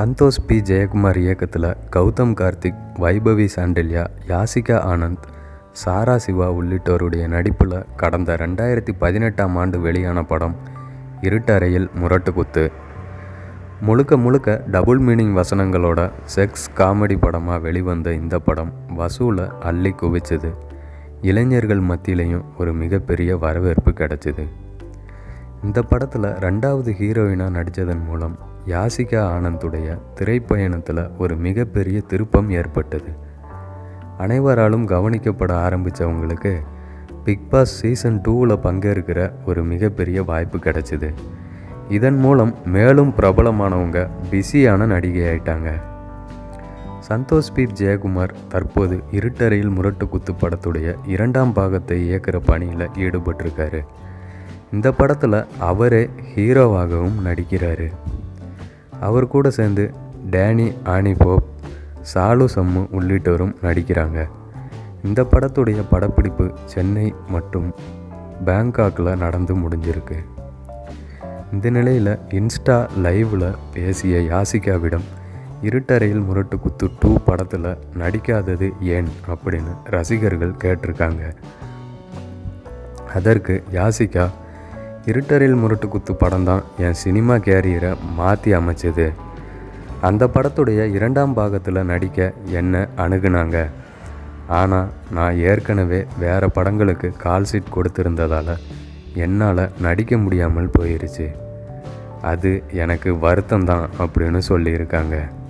Santhosh B Jayakumar இயக்கத்தில் கௌதம் கார்த்திக் வைபவி சாண்டில்யா யாசிகா ஆனந்த் சாரா சிவா உள்ளிட்டோருடைய நடிப்பில் கடந்த ரெண்டாயிரத்தி பதினெட்டாம் ஆண்டு வெளியான படம் இருட்டறையில் முரட்டு குத்து முழுக்க முழுக்க டபுள் மீனிங் வசனங்களோட செக்ஸ் காமெடி படமாக வெளிவந்த இந்த படம் வசூலை அள்ளி குவிச்சது இளைஞர்கள் மத்தியிலையும் ஒரு மிகப்பெரிய வரவேற்பு கிடைச்சிது இந்த படத்தில் ரெண்டாவது ஹீரோயினாக நடித்ததன் மூலம் யாசிகா ஆனந்துடைய திரைப்பயணத்தில் ஒரு மிகப்பெரிய திருப்பம் ஏற்பட்டது அனைவராலும் கவனிக்கப்பட ஆரம்பித்தவங்களுக்கு பிக் பாஸ் சீசன் டூவில் பங்கேற்கிற ஒரு மிகப்பெரிய வாய்ப்பு கிடைச்சிது இதன் மூலம் மேலும் பிரபலமானவங்க பிஸியான நடிகை ஆயிட்டாங்க சந்தோஷ் பி ஜெயக்குமார் தற்போது இருட்டறையில் முரட்டு குத்து படத்துடைய இரண்டாம் பாகத்தை இயக்குற பணியில் ஈடுபட்டிருக்காரு இந்த படத்தில் அவரே ஹீரோவாகவும் நடிக்கிறாரு அவர் கூட சேர்ந்து டேனி ஆனி போப் சாலு சம்மு உள்ளிட்டோரும் நடிக்கிறாங்க இந்த படத்துடைய படப்பிடிப்பு சென்னை மற்றும் பேங்காக்கில் நடந்து முடிஞ்சிருக்கு இந்த நிலையில் இன்ஸ்டா லைவில் பேசிய யாசிகாவிடம் இருட்டறையில் முரட்டு குத்து டூ படத்தில் நடிக்காதது ஏன் அப்படின்னு ரசிகர்கள் கேட்டிருக்காங்க அதற்கு யாசிகா இருட்டறையில் முரட்டு குத்து படம் தான் என் சினிமா கேரியரை மாற்றி அமைச்சது அந்த படத்துடைய இரண்டாம் பாகத்தில் நடிக்க என்ன அணுகுனாங்க ஆனால் நான் ஏற்கனவே வேறு படங்களுக்கு கால் ஷீட் கொடுத்துருந்ததால் என்னால் நடிக்க முடியாமல் போயிருச்சு அது எனக்கு வருத்தம் தான் அப்படின்னு சொல்லியிருக்காங்க